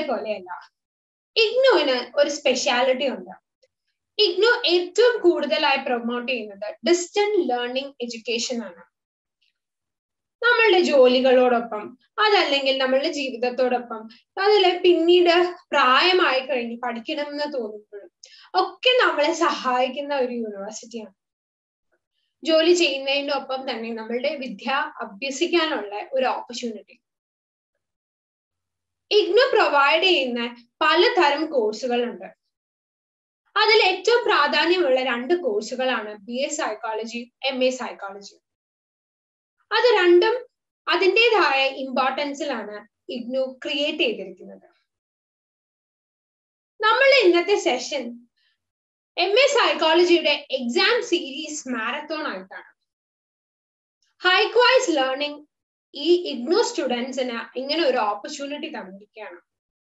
പോലെയല്ല ഇഗ്നുവിന് ഒരു സ്പെഷ്യാലിറ്റി ഉണ്ട് ഇഗ്നു ഏറ്റവും കൂടുതലായി പ്രൊമോട്ട് ചെയ്യുന്നത് ഡിസ്റ്റന്റ് ലേണിംഗ് എഡ്യൂക്കേഷൻ ആണ് നമ്മളുടെ ജോലികളോടൊപ്പം അതല്ലെങ്കിൽ നമ്മളുടെ ജീവിതത്തോടൊപ്പം അതിലെ പിന്നീട് പ്രായമായി കഴിഞ്ഞ് പഠിക്കണം എന്ന് തോന്നുമ്പോഴും ഒക്കെ നമ്മളെ സഹായിക്കുന്ന ഒരു യൂണിവേഴ്സിറ്റിയാണ് ജോലി ചെയ്യുന്നതിന്റെ ഒപ്പം തന്നെ നമ്മളുടെ വിദ്യ അഭ്യസിക്കാനുള്ള ഒരു ഓപ്പർച്യൂണിറ്റി ഇഗ്നു പ്രൊവൈഡ് ചെയ്യുന്ന പലതരം കോഴ്സുകളുണ്ട് അതിൽ ഏറ്റവും പ്രാധാന്യമുള്ള രണ്ട് കോഴ്സുകളാണ് B A psychology M A psychology അത് രണ്ടും അതിൻ്റെതായ ഇമ്പോർട്ടൻസിലാണ് ഇഗ്നു ക്രിയേറ്റ് ചെയ്തിരിക്കുന്നത് നമ്മൾ ഇന്നത്തെ സെഷൻ എം എ സൈക്കോളജിയുടെ എക്സാം സീരീസ് മാരത്തോൺ ആയിട്ടാണ് ഹൈക്വൈസ് ലേണിംഗ് ഈ ഇഗ്നോ സ്റ്റുഡൻസിന് ഇങ്ങനെ ഒരു ഓപ്പർച്യൂണിറ്റി തന്നിരിക്കുകയാണ്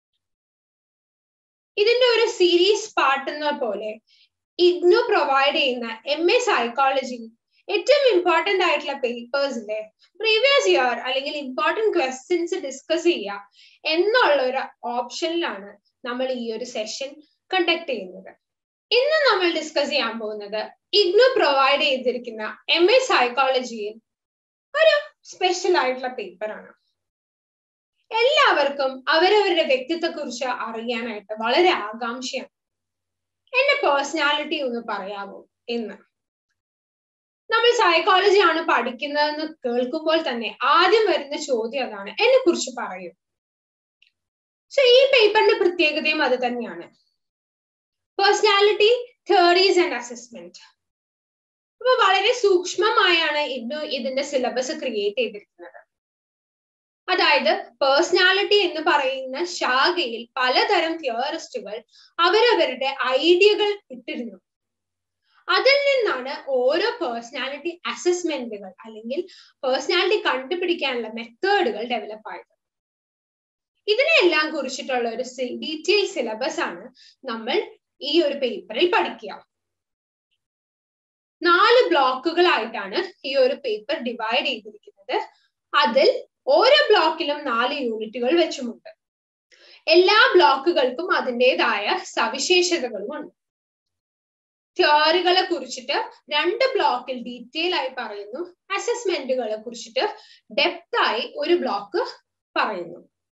ഇതിന്റെ ഒരു സീരീസ് പാർട്ട് എന്ന പോലെ ഇഗ്നു പ്രൊവൈഡ് ചെയ്യുന്ന എം എ സൈക്കോളജി ഏറ്റവും ഇമ്പോർട്ടന്റ് ആയിട്ടുള്ള പേപ്പേഴ്സിന്റെ പ്രീവിയസ് ഇയർ അല്ലെങ്കിൽ ഇമ്പോർട്ടന്റ് ക്വസ്റ്റ്യൻസ് ഡിസ്കസ് ചെയ്യുക എന്നുള്ള ഒരു ഓപ്ഷനിലാണ് നമ്മൾ ഈ ഒരു സെഷൻ കണ്ടക്ട് ചെയ്യുന്നത് ഇന്ന് നമ്മൾ ഡിസ്കസ് ചെയ്യാൻ പോകുന്നത് ഇഗ്നു പ്രൊവൈഡ് ചെയ്തിരിക്കുന്ന എം എ സൈക്കോളജിയിൽ ഒരു സ്പെഷ്യൽ ആയിട്ടുള്ള പേപ്പറാണ് എല്ലാവർക്കും അവരവരുടെ വ്യക്തിത്വത്തെ കുറിച്ച് അറിയാനായിട്ട് വളരെ ആകാംക്ഷയാണ് എന്റെ പേഴ്സണാലിറ്റി ഒന്ന് പറയാമോ എന്ന് നമ്മൾ സൈക്കോളജി ആണ് പഠിക്കുന്നതെന്ന് കേൾക്കുമ്പോൾ തന്നെ ആദ്യം വരുന്ന ചോദ്യം അതാണ് എന്നെ കുറിച്ച് പറയൂ സോ ഈ പേപ്പറിന്റെ പ്രത്യേകതയും അത് തന്നെയാണ് പേഴ്സണാലിറ്റി തിയറീസ് ആൻഡ് അസസ്മെന്റ് അപ്പൊ വളരെ സൂക്ഷ്മമായാണ് ഇന്ന് ഇതിന്റെ സിലബസ് ക്രിയേറ്റ് ചെയ്തിരിക്കുന്നത് അതായത് പേഴ്സണാലിറ്റി എന്ന് പറയുന്ന ശാഖയിൽ പലതരം തിയറിസ്റ്റുകൾ അവരവരുടെ ഐഡിയകൾ ഇട്ടിരുന്നു അതിൽ നിന്നാണ് ഓരോ പേഴ്സണാലിറ്റി അസസ്മെന്റുകൾ അല്ലെങ്കിൽ പേഴ്സണാലിറ്റി കണ്ടുപിടിക്കാനുള്ള മെത്തേഡുകൾ ഡെവലപ്പ് ആയത് ഇതിനെല്ലാം കുറിച്ചിട്ടുള്ള ഒരു ഡീറ്റെയിൽ സിലബസ് ആണ് നമ്മൾ ഈ ഒരു പേപ്പറിൽ പഠിക്കുക നാല് ബ്ലോക്കുകളായിട്ടാണ് ഈ ഒരു പേപ്പർ ഡിവൈഡ് ചെയ്തിരിക്കുന്നത് അതിൽ ഓരോ ബ്ലോക്കിലും നാല് യൂണിറ്റുകൾ വെച്ചുമുണ്ട് എല്ലാ ബ്ലോക്കുകൾക്കും അതിൻ്റെതായ സവിശേഷതകളുമുണ്ട് തിയറികളെ കുറിച്ചിട്ട് രണ്ട് ബ്ലോക്കിൽ ഡീറ്റെയിൽ ആയി പറയുന്നു അസസ്മെന്റുകളെ കുറിച്ചിട്ട് ഡെപ്ത് ആയി ഒരു ബ്ലോക്ക് പറയുന്നു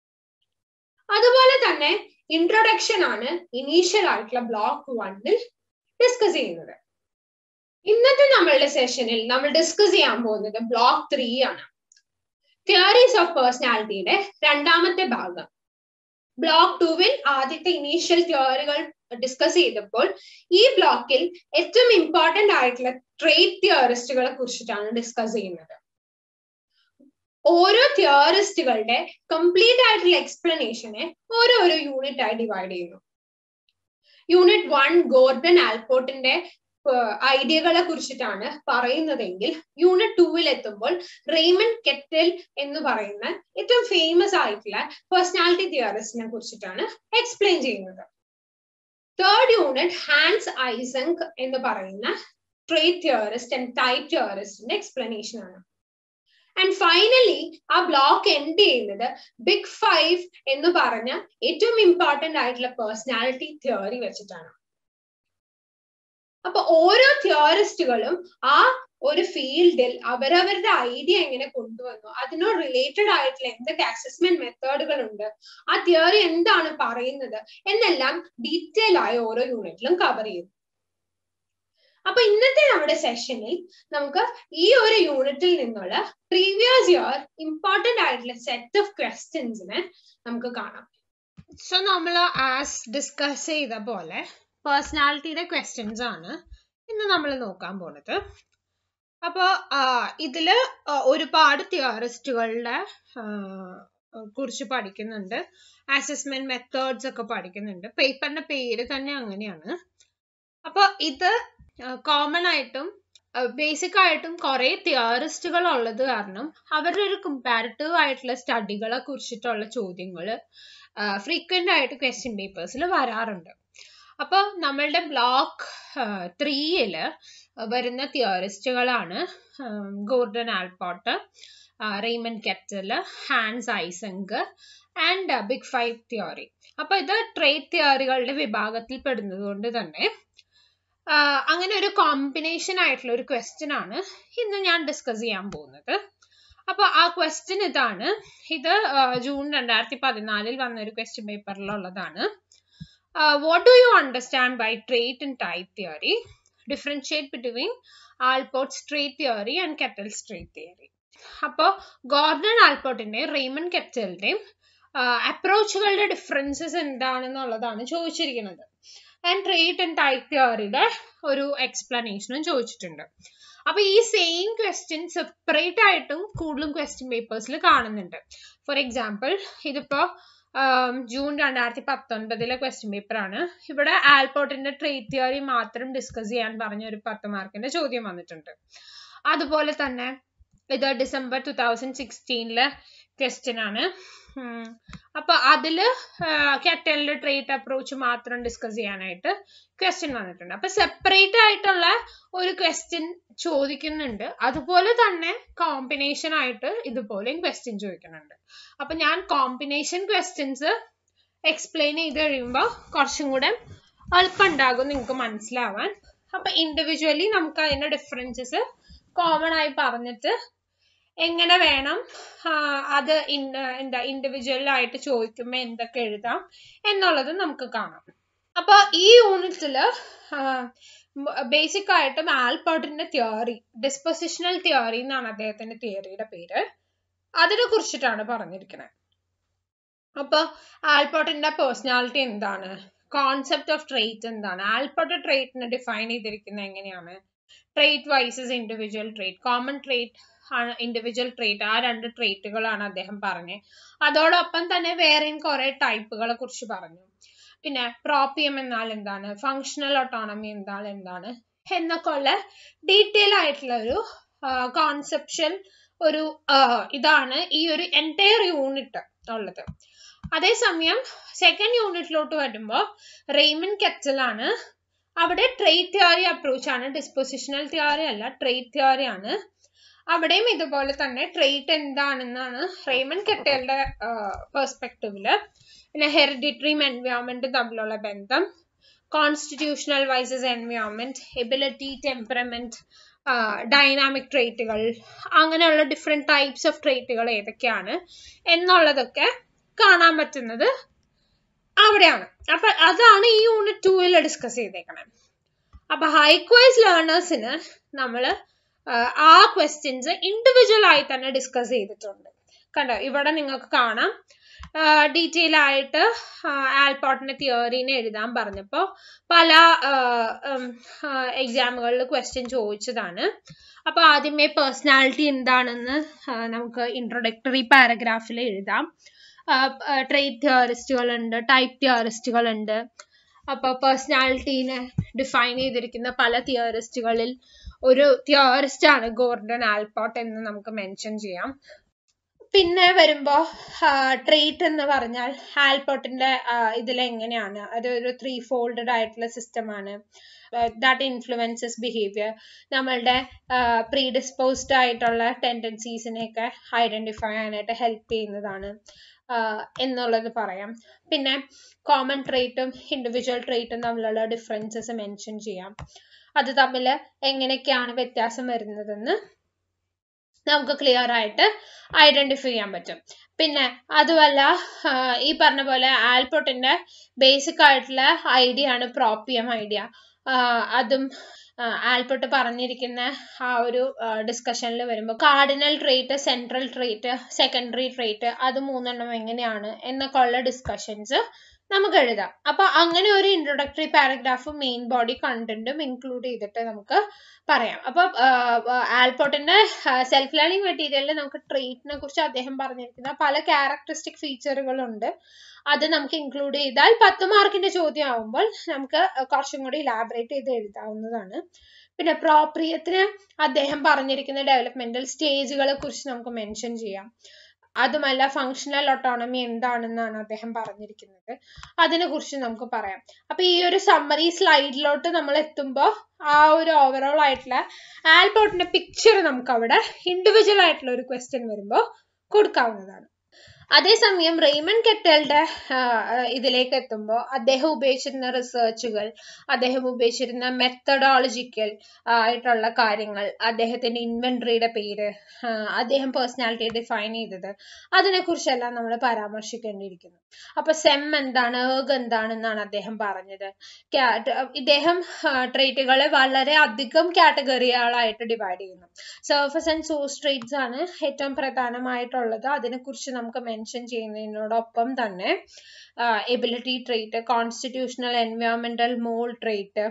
അതുപോലെ തന്നെ ഇൻട്രൊഡക്ഷൻ ആണ് ഇനീഷ്യൽ ആയിട്ടുള്ള ബ്ലോക്ക് വണ്ണിൽ ഡിസ്കസ് ചെയ്യുന്നത് ഇന്നത്തെ നമ്മളുടെ സെഷനിൽ നമ്മൾ ഡിസ്കസ് ചെയ്യാൻ പോകുന്നത് ബ്ലോക്ക് ത്രീ ആണ് തിയറീസ് ഓഫ് പേഴ്സണാലിറ്റിയുടെ രണ്ടാമത്തെ ഭാഗം ബ്ലോക്ക് ടുവിൽ ആദ്യത്തെ ഇനീഷ്യൽ തിയറികൾ ഡിസ്കസ് ചെയ്തപ്പോൾ ഈ ബ്ലോക്കിൽ ഏറ്റവും ഇമ്പോർട്ടന്റ് ആയിട്ടുള്ള ട്രേഡ് തിയറിസ്റ്റുകളെ കുറിച്ചിട്ടാണ് ഡിസ്കസ് ചെയ്യുന്നത് ഓരോ തിയറിസ്റ്റുകളുടെ കംപ്ലീറ്റ് ആയിട്ടുള്ള എക്സ്പ്ലനേഷനെ ഓരോരോ യൂണിറ്റ് ആയി ഡിവൈഡ് ചെയ്യുന്നു യൂണിറ്റ് വൺ ഗോർഡൻ ആൽപോർട്ടിന്റെ ഐഡിയകളെ കുറിച്ചിട്ടാണ് പറയുന്നതെങ്കിൽ യൂണിറ്റ് ടൂവിൽ എത്തുമ്പോൾ റെയ്മൻ കെറ്റൽ എന്ന് പറയുന്ന ഏറ്റവും ഫേമസ് ആയിട്ടുള്ള പേഴ്സണാലിറ്റി തിയറിസ്റ്റിനെ കുറിച്ചിട്ടാണ് എക്സ്പ്ലെയിൻ ചെയ്യുന്നത് തേർഡ് യൂണിറ്റ് ഹാൻസ് ഐസങ്ക് എന്ന് പറയുന്ന ട്രേഡ് തിയറിസ്റ്റ് ആൻഡ് ടൈപ്പ് തിയറിസ്റ്റിന്റെ എക്സ്പ്ലനേഷൻ ആണ് ആൻഡ് ഫൈനലി ആ ബ്ലോക്ക് എൻഡ് ചെയ്യുന്നത് ബിഗ് ഫൈവ് എന്ന് പറഞ്ഞ ഏറ്റവും ഇമ്പോർട്ടന്റ് ആയിട്ടുള്ള പേഴ്സണാലിറ്റി തിയറി വെച്ചിട്ടാണ് അപ്പൊ ഓരോ തിയറിസ്റ്റുകളും ആ ഒരു ഫീൽഡിൽ അവരവരുടെ ഐഡിയ എങ്ങനെ കൊണ്ടുവന്നു അതിനോട് റിലേറ്റഡ് ആയിട്ടുള്ള എന്തൊക്കെ അസസ്മെന്റ് മെത്തേഡുകൾ ഉണ്ട് ആ തിയറി എന്താണ് പറയുന്നത് എന്നെല്ലാം ഡീറ്റെയിൽ ആയി ഓരോ യൂണിറ്റിലും കവർ ചെയ്തു അപ്പൊ ഇന്നത്തെ നമ്മുടെ സെഷനിൽ നമുക്ക് ഈ ഒരു യൂണിറ്റിൽ നിന്നുള്ള പ്രീവിയസ് ഇയർ ഇമ്പോർട്ടന്റ് ആയിട്ടുള്ള സെറ്റ് ഓഫ് ക്വസ്റ്റ്യൻസിനെ നമുക്ക് കാണാം സോ നമ്മൾ ആസ് ഡിസ്കസ് ചെയ്ത പോലെ പേഴ്സണാലിറ്റിയുടെ ക്വസ്റ്റ്യൻസ് ആണ് ഇന്ന് നമ്മൾ നോക്കാൻ പോണത് അപ്പോൾ ഇതില് ഒരുപാട് തിയറിസ്റ്റുകളുടെ കുറിച്ച് പഠിക്കുന്നുണ്ട് അസസ്മെന്റ് മെത്തേഡ്സ് ഒക്കെ പഠിക്കുന്നുണ്ട് പേപ്പറിന്റെ പേര് തന്നെ അങ്ങനെയാണ് അപ്പൊ ഇത് കോമൺ ആയിട്ടും ബേസിക് ആയിട്ടും കുറെ തിയറിസ്റ്റുകൾ ഉള്ളത് കാരണം അവരുടെ ഒരു കമ്പാരിറ്റീവ് ആയിട്ടുള്ള സ്റ്റഡികളെ കുറിച്ചിട്ടുള്ള ചോദ്യങ്ങൾ ഫ്രീക്വന്റ് ആയിട്ട് ക്വസ്റ്റ്യൻ പേപ്പേഴ്സിൽ വരാറുണ്ട് അപ്പോൾ നമ്മളുടെ ബ്ലോക്ക് ത്രീയില് വരുന്ന തിയറിസ്റ്റുകളാണ് Gordon Allport Raymond Cattell Hans Eysenck and big five theory അപ്പൊ ഇത് ട്രേഡ് തിയറികളുടെ വിഭാഗത്തിൽ പെടുന്നത് കൊണ്ട് തന്നെ അങ്ങനെ ഒരു കോമ്പിനേഷൻ ആയിട്ടുള്ള ഒരു ക്വസ്റ്റ്യൻ ആണ് ഇന്ന് ഞാൻ ഡിസ്കസ് ചെയ്യാൻ പോകുന്നത് അപ്പൊ ആ ക്വസ്റ്റ്യൻ ഇതാണ് ഇത് ജൂൺ രണ്ടായിരത്തി പതിനാലിൽ വന്ന ഒരു ക്വസ്റ്റ്യൻ പേപ്പറിലുള്ളതാണ് what do you understand by trait and type theory differentiate between Allport's trait theory and Cattell's trait theory അപ്പോൾ ഗോർഡൻ ആൽപോർട്ടിന്റെയും റെയ്മൺ കെറ്റലിന്റെയും അപ്രോച്ചുകളുടെ ഡിഫറൻസസ് എന്താണെന്നുള്ളതാണ് ചോദിച്ചിരിക്കുന്നത് ആൻഡ് ട്രേറ്റ് ആൻഡ് ടൈപ്പ് തിയറിയുടെ ഒരു എക്സ്പ്ലനേഷനും ചോദിച്ചിട്ടുണ്ട് അപ്പൊ ഈ സെയിം ക്വസ്റ്റ്യൻ സെപ്പറേറ്റ് ആയിട്ടും കൂടുതലും ക്വസ്റ്റ്യൻ പേപ്പേഴ്സിൽ കാണുന്നുണ്ട് ഫോർ എക്സാമ്പിൾ ഇതിപ്പോ ജൂൺ രണ്ടായിരത്തി പത്തൊൻപതിലെ ക്വസ്റ്റ്യൻ പേപ്പർ ആണ് ഇവിടെ ആൽപോർട്ടിന്റെ ട്രേഡ് തിയറി മാത്രം ഡിസ്കസ് ചെയ്യാൻ പറഞ്ഞ ഒരു പത്ത് മാർക്കിന്റെ ചോദ്യം വന്നിട്ടുണ്ട് അതുപോലെ തന്നെ ഇത് ഡിസംബർ ടു തൗസൻഡ് സിക്സ്റ്റീനിലെ ക്വസ്റ്റ്യൻ ആണ് അപ്പൊ അതില് കെറ്റലിന്റെ ട്രേറ്റ് അപ്രോച്ച് മാത്രം ഡിസ്കസ് ചെയ്യാനായിട്ട് ക്വസ്റ്റ്യൻ വന്നിട്ടുണ്ട് അപ്പൊ സെപ്പറേറ്റ് ആയിട്ടുള്ള ഒരു ക്വസ്റ്റ്യൻ ചോദിക്കുന്നുണ്ട് അതുപോലെ തന്നെ കോമ്പിനേഷൻ ആയിട്ട് ഇതുപോലെയും ക്വസ്റ്റ്യൻ ചോദിക്കുന്നുണ്ട് അപ്പൊ ഞാൻ കോമ്പിനേഷൻ ക്വസ്റ്റ്യൻസ് എക്സ്പ്ലെയിൻ ചെയ്ത് കഴിയുമ്പോൾ കുറച്ചും കൂടെ എളുപ്പം ഉണ്ടാകും നിങ്ങൾക്ക് മനസ്സിലാവാൻ അപ്പൊ ഇൻഡിവിജ്വലി നമുക്ക് അതിന്റെ ഡിഫറൻസസ് കോമൺ ആയി പറഞ്ഞിട്ട് എങ്ങനെ വേണം അത് എന്താ ഇൻഡിവിജ്വൽ ആയിട്ട് ചോദിക്കുമ്പോൾ എന്തൊക്കെ എഴുതാം എന്നുള്ളത് നമുക്ക് കാണാം അപ്പൊ ഈ യൂണിറ്റില് ബേസിക് ആയിട്ടും ആൽബർട്ടിന്റെ തിയറി ഡിസ്പൊസിഷണൽ തിയറി എന്നാണ് അദ്ദേഹത്തിന്റെ തിയറിയുടെ പേര് അതിനെ കുറിച്ചിട്ടാണ് പറഞ്ഞിരിക്കുന്നത് അപ്പൊ ആൽബർട്ടിന്റെ പേഴ്സണാലിറ്റി എന്താണ് കോൺസെപ്റ്റ് ഓഫ് ട്രേറ്റ് എന്താണ് ആൽബർട്ട് ട്രേറ്റിനെ ഡിഫൈൻ ചെയ്തിരിക്കുന്നത് എങ്ങനെയാണ് trait versus individual trait common trait ആണ് ഇൻഡിവിജ്വൽ ട്രേറ്റ് ആ രണ്ട് ട്രേറ്റുകളാണ് അദ്ദേഹം പറഞ്ഞത് അതോടൊപ്പം തന്നെ വേറെയും കുറെ ടൈപ്പുകളെ കുറിച്ച് പറഞ്ഞു പിന്നെ പ്രോപ്പിയം എന്നാൽ എന്താണ് ഫങ്ഷണൽ ഓട്ടോണമി എന്നാൽ എന്താണ് എന്നൊക്കെ ഉള്ള ഡീറ്റെയിൽ ആയിട്ടുള്ള ഒരു കോൺസെപ്ഷൻ ഒരു ഇതാണ് ഈ ഒരു എൻറ്റയർ യൂണിറ്റ് ഉള്ളത് അതേസമയം സെക്കൻഡ് യൂണിറ്റിലോട്ട് വരുമ്പോൾ റെയ്മൻ കെറ്റലാണ് അവിടെ ട്രേറ്റ് തിയറി അപ്രോച്ച് ആണ് ഡിസ്പൊസിഷണൽ തിയറി അല്ല ട്രേറ്റ് തിയറി ആണ് അവിടെയും ഇതുപോലെ തന്നെ ട്രേറ്റ് എന്താണെന്നാണ് റെയ്മൻ കെട്ടലിന്റെ പെർസ്പെക്റ്റീവില് പിന്നെ ഹെറിഡിറ്ററിയും എൻവയോൺമെന്റും തമ്മിലുള്ള ബന്ധം constitutional versus environment ability temperament dynamic ട്രേറ്റുകൾ അങ്ങനെയുള്ള ഡിഫറെന്റ് ടൈപ്സ് ഓഫ് ട്രേറ്റുകൾ ഏതൊക്കെയാണ് എന്നുള്ളതൊക്കെ കാണാൻ പറ്റുന്നത് അവിടെയാണ് അപ്പൊ അതാണ് ഈ യൂണിറ്റ് ടൂവിൽ ഡിസ്കസ് ചെയ്തേക്കണേ അപ്പൊ ഹൈക്വൈസ് ലേണേഴ്സിന് നമ്മള് ആ ക്വസ്റ്റ്യൻസ് ഇൻഡിവിജ്വൽ ആയി തന്നെ ഡിസ്കസ് ചെയ്തിട്ടുണ്ട് കണ്ടോ ഇവിടെ നിങ്ങൾക്ക് കാണാം ഡീറ്റെയിൽ ആയിട്ട് ആൽപോട്ടിന്റെ തിയറീനെ എഴുതാൻ പറഞ്ഞപ്പോൾ പല എക്സാമുകളിൽ ക്വസ്റ്റ്യൻ ചോദിച്ചതാണ് അപ്പൊ ആദ്യമേ പേഴ്സണാലിറ്റി എന്താണെന്ന് നമുക്ക് ഇൻട്രൊഡക്ടറി പാരഗ്രാഫിൽ എഴുതാം ട്രേഡ് തിയറിസ്റ്റുകൾ ഉണ്ട് ടൈപ്പ് തിയറിസ്റ്റുകൾ ഉണ്ട് അപ്പൊ പേഴ്സണാലിറ്റീനെ ഡിഫൈൻ ചെയ്തിരിക്കുന്ന പല തിയറിസ്റ്റുകളിൽ ഒരു തിയറിസ്റ്റ് ആണ് ഗോർഡൻ ആൽപോട്ട് എന്ന് നമുക്ക് മെൻഷൻ ചെയ്യാം പിന്നെ വരുമ്പോ ട്രേറ്റ് എന്ന് പറഞ്ഞാൽ ആൽപോട്ടിന്റെ ഇതിൽ എങ്ങനെയാണ് അത് ഒരു ത്രീ ഫോൾഡഡ് ആയിട്ടുള്ള സിസ്റ്റം ആണ് ദാറ്റ് ഇൻഫ്ലുവൻസസ് ബിഹേവിയർ നമ്മളുടെ പ്രീഡിസ്പോസ്ഡ് ആയിട്ടുള്ള ടെൻഡൻസീസിനെയൊക്കെ ഐഡന്റിഫൈ ചെയ്യാനായിട്ട് ഹെൽപ്പ് ചെയ്യുന്നതാണ് എന്നുള്ളത് പറയാം പിന്നെ കോമൺ ട്രേറ്റും ഇൻഡിവിജ്വൽ ട്രേറ്റും തമ്മിലുള്ള ഡിഫറൻസസ് മെൻഷൻ ചെയ്യാം അത് തമ്മിൽ എങ്ങനെയൊക്കെയാണ് വ്യത്യാസം വരുന്നതെന്ന് നമുക്ക് ക്ലിയർ ആയിട്ട് ഐഡന്റിഫൈ ചെയ്യാൻ പറ്റും പിന്നെ അതുമല്ല ഈ പറഞ്ഞ പോലെ ആൽപോട്ടിന്റെ ബേസിക് ആയിട്ടുള്ള ഐഡിയ ആണ് പ്രോപ്പിയം ഐഡിയ അതും ആൽബർട്ട് പറഞ്ഞിരിക്കുന്ന ആ ഒരു ഡിസ്കഷനിൽ വരുമ്പോൾ cardinal trait central trait secondary trait അത് മൂന്നെണ്ണം എങ്ങനെയാണ് എന്നൊക്കെ ഉള്ള ഡിസ്കഷൻസ് നമുക്ക് എഴുതാം അപ്പൊ അങ്ങനെ ഒരു ഇൻട്രൊഡക്ടറി പാരഗ്രാഫ് മെയിൻ ബോഡി കണ്ടന്റും ഇൻക്ലൂഡ് ചെയ്തിട്ട് നമുക്ക് പറയാം അപ്പൊ ആൽപോട്ടിന്റെ സെൽഫ് ലേണിംഗ് മെറ്റീരിയലിൽ നമുക്ക് ട്രേറ്റിനെ കുറിച്ച് അദ്ദേഹം പറഞ്ഞിരിക്കുന്ന പല ക്യാരക്ടറിസ്റ്റിക് ഫീച്ചറുകളുണ്ട് അത് നമുക്ക് ഇൻക്ലൂഡ് ചെയ്താൽ പത്ത് മാർക്കിന്റെ ചോദ്യം ആവുമ്പോൾ നമുക്ക് കുറച്ചും കൂടി ഇലാബറേറ്റ് ചെയ്ത് എഴുതാവുന്നതാണ് പിന്നെ പ്രോപ്രിയത്തിന് അദ്ദേഹം പറഞ്ഞിരിക്കുന്ന ഡെവലപ്മെന്റൽ സ്റ്റേജുകളെ കുറിച്ച് നമുക്ക് മെൻഷൻ ചെയ്യാം അതുമല്ല ഫങ്ഷണൽ ഓട്ടോണമി എന്താണെന്നാണ് അദ്ദേഹം പറഞ്ഞിരിക്കുന്നത് അതിനെ കുറിച്ച് നമുക്ക് പറയാം അപ്പൊ ഈ ഒരു സമ്മറി സ്ലൈഡിലോട്ട് നമ്മൾ എത്തുമ്പോൾ ആ ഒരു ഓവറോൾ ആയിട്ടുള്ള ആൽബോട്ടിന്റെ പിക്ചർ നമുക്ക് അവിടെ ഇൻഡിവിജ്വൽ ആയിട്ടുള്ള ഒരു ക്വസ്റ്റ്യൻ വരുമ്പോൾ കൊടുക്കാവുന്നതാണ് അതേസമയം റെയ്മൺ കെറ്റലുടെ ഇതിലേക്ക് എത്തുമ്പോൾ അദ്ദേഹം ഉപയോഗിച്ചിരുന്ന റിസർച്ചുകൾ അദ്ദേഹം ഉപയോഗിച്ചിരുന്ന മെത്തഡോളജിക്കൽ ആയിട്ടുള്ള കാര്യങ്ങൾ അദ്ദേഹത്തിന്റെ ഇൻവെന്ററിയുടെ പേര് അദ്ദേഹം പേഴ്സണാലിറ്റി ഡിഫൈൻ ചെയ്തത് അതിനെക്കുറിച്ചെല്ലാം നമ്മൾ പരാമർശിക്കേണ്ടിയിരിക്കുന്നു അപ്പൊ സെം എന്താണ് ഏഗ് എന്താണെന്നാണ് അദ്ദേഹം പറഞ്ഞത് ഇദ്ദേഹം ട്രേറ്റുകളെ വളരെ അധികം കാറ്റഗറികളായിട്ട് ഡിവൈഡ് ചെയ്യുന്നു സർഫസ് ആൻഡ് സോഴ്സ് ട്രേറ്റ്സ് ആണ് ഏറ്റവും പ്രധാനമായിട്ടുള്ളത് അതിനെക്കുറിച്ച് നമുക്ക് മെൻഷൻ ചെയ്യുന്നതിനോടൊപ്പം തന്നെ എബിലിറ്റി ട്രേറ്റ് കോൺസ്റ്റിറ്റ്യൂഷണൽ എൻവയോൺമെന്റൽ മോൾ ട്രേറ്റ്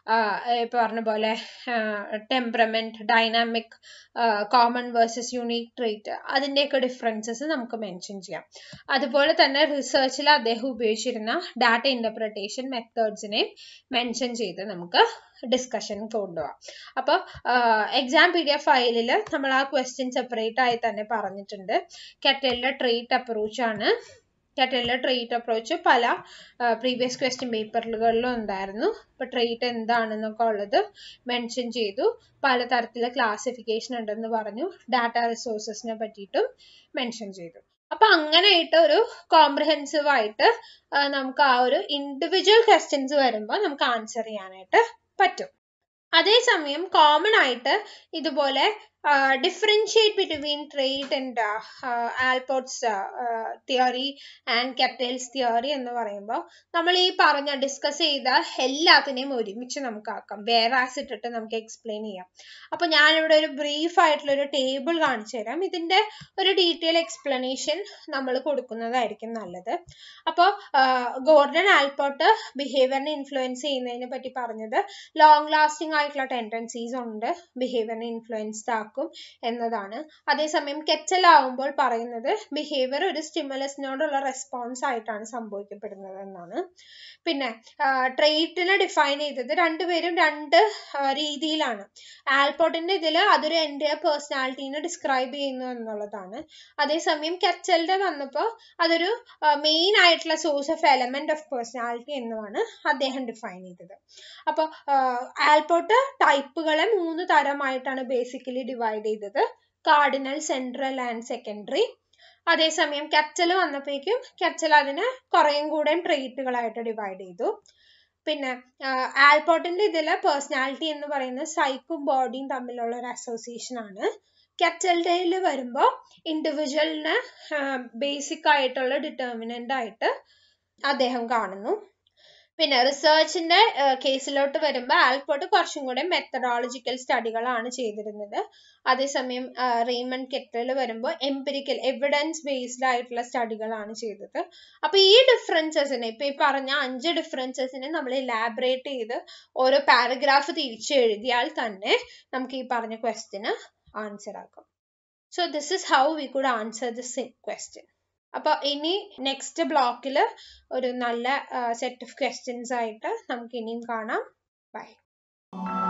പറഞ്ഞ പോലെ temperament dynamic common versus unique trait അതിൻ്റെയൊക്കെ ഡിഫറൻസസ് നമുക്ക് മെൻഷൻ ചെയ്യാം അതുപോലെ തന്നെ റിസർച്ചിൽ അദ്ദേഹം ഉപയോഗിച്ചിരുന്ന ഡാറ്റ ഇന്റർപ്രിട്ടേഷൻ മെത്തേഡ്സിനെ മെൻഷൻ ചെയ്ത് നമുക്ക് ഡിസ്കഷൻ കൊണ്ടുപോകാം അപ്പോൾ എക്സാം പി ഡി എഫ് ഫയലിൽ നമ്മൾ ആ ക്വസ്റ്റ്യൻ സെപ്പറേറ്റ് ആയി തന്നെ പറഞ്ഞിട്ടുണ്ട് കെറ്റലിന്റെ ട്രേറ്റ് അപ്രോച്ച് ആണ് കെറ്റലിന്റെ ട്രേറ്റ് അപ്രോച്ച് പല പ്രീവിയസ് ക്വസ്റ്റ്യൻ പേപ്പറുകളിലും ഉണ്ടായിരുന്നു ഇപ്പൊ ട്രേറ്റ് എന്താണെന്നൊക്കെ ഉള്ളത് മെൻഷൻ ചെയ്തു പലതരത്തിലെ ക്ലാസിഫിക്കേഷൻ ഉണ്ടെന്ന് പറഞ്ഞു ഡാറ്റ റിസോഴ്സസിനെ പറ്റിയിട്ടും മെൻഷൻ ചെയ്തു അപ്പൊ അങ്ങനെയായിട്ട് ഒരു കോംപ്രഹെൻസീവ് ആയിട്ട് നമുക്ക് ആ ഒരു ഇൻഡിവിജ്വൽ ക്വസ്റ്റ്യൻസ് വരുമ്പോൾ നമുക്ക് ആൻസർ ചെയ്യാനായിട്ട് പറ്റും അതേസമയം കോമൺ ആയിട്ട് ഇതുപോലെ differentiate between trade and Allport's theory and Cattell's theory എന്ന് പറയുമ്പോൾ നമ്മൾ ഈ പറഞ്ഞ ഡിസ്കസ് ചെയ്ത എല്ലാത്തിനെയും ഒരുമിച്ച് നമുക്ക് ആക്കാം വേറെ ആസ് ഇട്ടിട്ട് നമുക്ക് എക്സ്പ്ലെയിൻ ചെയ്യാം അപ്പൊ ഞാനിവിടെ ഒരു ബ്രീഫ് ആയിട്ടുള്ള ഒരു ടേബിൾ കാണിച്ചു തരാം ഇതിന്റെ ഒരു ഡീറ്റെയിൽ എക്സ്പ്ലനേഷൻ നമ്മൾ കൊടുക്കുന്നതായിരിക്കും നല്ലത് അപ്പോൾ ഗോർഡൻ ആൽപോർട്ട് ബിഹേവിയറിനെ ഇൻഫ്ലുവൻസ് ചെയ്യുന്നതിനെ പറ്റി പറഞ്ഞത് ലോങ് ലാസ്റ്റിംഗ് ആയിട്ടുള്ള ടെൻഡൻസീസ് ഉണ്ട് ബിഹേവിയറിനെ ഇൻഫ്ലുവൻസ്ഡ് ആക്കും എന്നതാണ് അതേസമയം കെച്ചൽ ആവുമ്പോൾ പറയുന്നത് ബിഹേവിയർ ഒരു സ്റ്റിമുലസിനോടുള്ള റെസ്പോൺസ് ആയിട്ടാണ് സംഭവിക്കപ്പെടുന്നത് എന്നാണ് പിന്നെ ട്രേറ്റിനെ ഡിഫൈൻ ചെയ്തത് രണ്ടുപേരും രണ്ട് രീതിയിലാണ് ആൽപോർട്ടിന്റെ ഇതിൽ അതൊരു എൻ്റെ പേഴ്സണാലിറ്റീനെ ഡിസ്ക്രൈബ് ചെയ്യുന്നു എന്നുള്ളതാണ് അതേസമയം കെച്ചലിന്റെ വന്നപ്പോൾ അതൊരു മെയിൻ ആയിട്ടുള്ള source of element of personality എന്നുമാണ് അദ്ദേഹം ഡിഫൈൻ ചെയ്തത് അപ്പോൾ ആൽപോർട്ട് ടൈപ്പുകളെ മൂന്ന് തരമായിട്ടാണ് ബേസിക്കലി ഡിവൈഡ് ചെയ്തത് കാർഡിനൽ സെൻട്രൽ ആൻഡ് സെക്കൻഡറി അതേസമയം കെച്ചൽ വന്നപ്പോഴേക്കും കെച്ചൽ അതിനെ കുറേയും കൂടെ ട്രേറ്റുകളായിട്ട് ഡിവൈഡ് ചെയ്തു പിന്നെ ആൽപോർട്ടിന്റെ ഇതില് പേഴ്സണാലിറ്റി എന്ന് പറയുന്നത് സൈക്കും ബോഡിയും തമ്മിലുള്ള ഒരു അസോസിയേഷൻ ആണ് കെച്ചൽഡേയിൽ വരുമ്പോൾ ഇൻഡിവിജ്വലിന് ബേസിക് ആയിട്ടുള്ള ഡിറ്റർമിനന്റ് ആയിട്ട് അദ്ദേഹം കാണുന്നു പിന്നെ റിസർച്ചിന്റെ കേസിലോട്ട് വരുമ്പോൾ ആൽപോർട്ട് കുറച്ചും കൂടെ മെത്തഡോളജിക്കൽ സ്റ്റഡികളാണ് ചെയ്തിരുന്നത് അതേസമയം റെയ്മൺ കെറ്റൽ വരുമ്പോൾ എംപിരിക്കൽ എവിഡൻസ് ബേസ്ഡ് ആയിട്ടുള്ള സ്റ്റഡികളാണ് ചെയ്തത് അപ്പൊ ഈ ഡിഫറൻസസിനെ ഇപ്പൊ ഈ പറഞ്ഞ അഞ്ച് ഡിഫറൻസസിനെ നമ്മൾ ഇലാബറേറ്റ് ചെയ്ത് ഓരോ പാരഗ്രാഫ് തിരിച്ചു എഴുതിയാൽ തന്നെ നമുക്ക് ഈ പറഞ്ഞ ക്വസ്റ്റിന് ആൻസർ ആക്കാം so this is how we could answer this question അപ്പോൾ ഇനി നെക്സ്റ്റ് ബ്ലോക്കിൽ ഒരു നല്ല സെറ്റ് ഓഫ് ക്വസ്റ്റ്യൻസ് ആയിട്ട് നമുക്ക് ഇനിയും കാണാം ബൈ